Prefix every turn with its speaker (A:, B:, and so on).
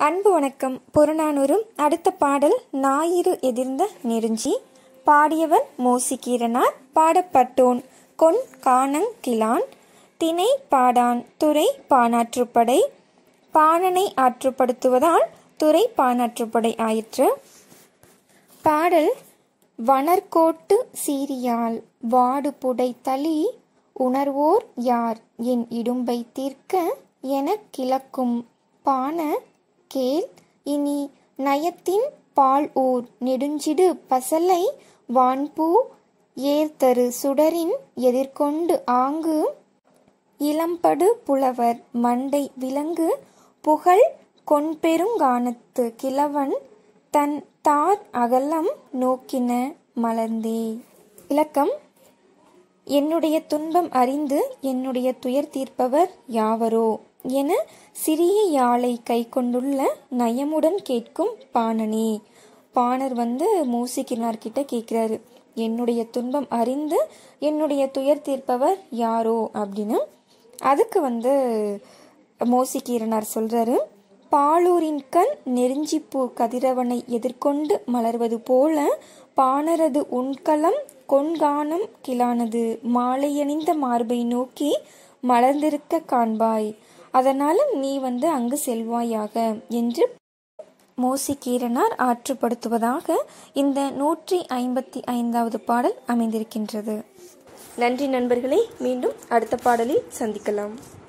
A: அன்பு வணக்கம் புறநானூறும் அடுத்த பாடல் ஞாயிறு எதிர்ந்த நெருஞ்சி பாடியவர் மோசிகீரனார் பாடப்பட்டோன் கொன் காணங் கிளான் திணை பாடான் துறை பானாற்றுப்படை பாணனை ஆற்றுப்படுத்துவதால் துறை பானாற்றுப்படை ஆயிற்று பாடல் வனர்கோட்டு சீரியால் வாடு புடை தளி உணர்வோர் யார் என் இடும்பை தீர்க்க எனக் கிளக்கும் பான கேள் இனி நயத்தின் பால் ஊர் நெடுஞ்சிடு பசலை வான்பூ ஏர்தரு சுடரின் எதிர்கொண்டு ஆங்கு இளம்படு புலவர் மண்டை விலங்கு புகழ் கொன்பெருங்கானத்து கிழவன் தன் தார் அகலம் நோக்கின மலர்ந்தே இலக்கம் என்னுடைய துன்பம் அறிந்து என்னுடைய துயர் தீர்ப்பவர் யாவரோ என சிறிய யாழை கை கொண்டுள்ள நயமுடன் கேட்கும் பாணனே பாணர் வந்து மூசிக்கினார் கிட்ட கேட்குறாரு என்னுடைய துன்பம் அறிந்து என்னுடைய துயர் தீர்ப்பவர் யாரோ அப்படின்னு அதுக்கு வந்து மோசிக்கீரனார் சொல்றாரு பாலூரின் கண் நெருஞ்சிப்பூ கதிரவனை எதிர்கொண்டு மலர்வது போல பாணரது உண்கலம் கொண்கானம் கிளானது மாலையணிந்த மார்பை நோக்கி மலர்ந்திருக்க காண்பாய் அதனால நீ வந்து அங்கு செல்வாயாக என்று மோசிக்கீரனார் ஆற்றுப்படுத்துவதாக இந்த நூற்றி ஐம்பத்தி ஐந்தாவது பாடல் அமைந்திருக்கின்றது நன்றி நண்பர்களே மீண்டும் அடுத்த பாடலில் சந்திக்கலாம்